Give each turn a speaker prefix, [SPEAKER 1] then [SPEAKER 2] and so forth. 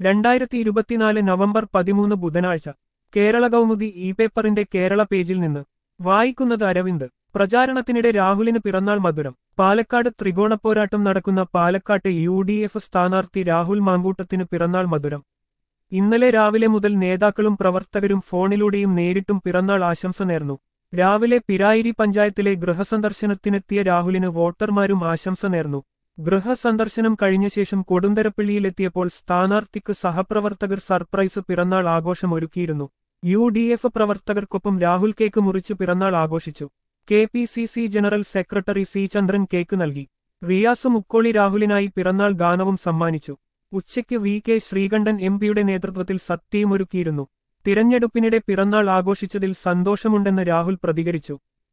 [SPEAKER 1] രണ്ടായിരത്തി ഇരുപത്തിനാല് നവംബർ പതിമൂന്ന് ബുധനാഴ്ച കേരള കൗമുദി ഇ പേപ്പറിന്റെ കേരള പേജിൽ നിന്ന് വായിക്കുന്നത് അരവിന്ദ് പ്രചാരണത്തിനിടെ രാഹുലിന് പിറന്നാൾ മധുരം പാലക്കാട് ത്രികോണപ്പോരാട്ടം നടക്കുന്ന പാലക്കാട്ട് യു ഡി എഫ് സ്ഥാനാർത്ഥി രാഹുൽ മാങ്കൂട്ടത്തിന് പിറന്നാൾ മധുരം ഇന്നലെ രാവിലെ മുതൽ നേതാക്കളും പ്രവർത്തകരും ഫോണിലൂടെയും നേരിട്ടും പിറന്നാൾ ആശംസ നേർന്നു രാവിലെ പിരായിരി പഞ്ചായത്തിലെ ഗൃഹസന്ദർശനത്തിനെത്തിയ രാഹുലിന് വോട്ടർമാരും ആശംസ നേർന്നു ഗൃഹസന്ദർശനം കഴിഞ്ഞ ശേഷം കൊടുന്തരപ്പള്ളിയിലെത്തിയപ്പോൾ സ്ഥാനാർത്ഥിക്ക് സഹപ്രവർത്തകർ സർപ്രൈസ് പിറന്നാൾ ആഘോഷമൊരുക്കിയിരുന്നു യു ഡി എഫ് പ്രവർത്തകർക്കൊപ്പം രാഹുൽ കേക്ക് മുറിച്ച് പിറന്നാൾ ആഘോഷിച്ചു K P C C general secretary C Chandran cake നൽകി റിയാസ് മുക്കോളി രാഹുലിനായി പിറന്നാൾ ഗാനവും സമ്മാനിച്ചു ഉച്ചയ്ക്ക് വി കെ ശ്രീകണ്ഠൻ എം പിയുടെ നേതൃത്വത്തിൽ സത്യയുമൊരുക്കിയിരുന്നു തിരഞ്ഞെടുപ്പിനിടെ പിറന്നാൾ ആഘോഷിച്ചതിൽ സന്തോഷമുണ്ടെന്ന് രാഹുൽ പ്രതികരിച്ചു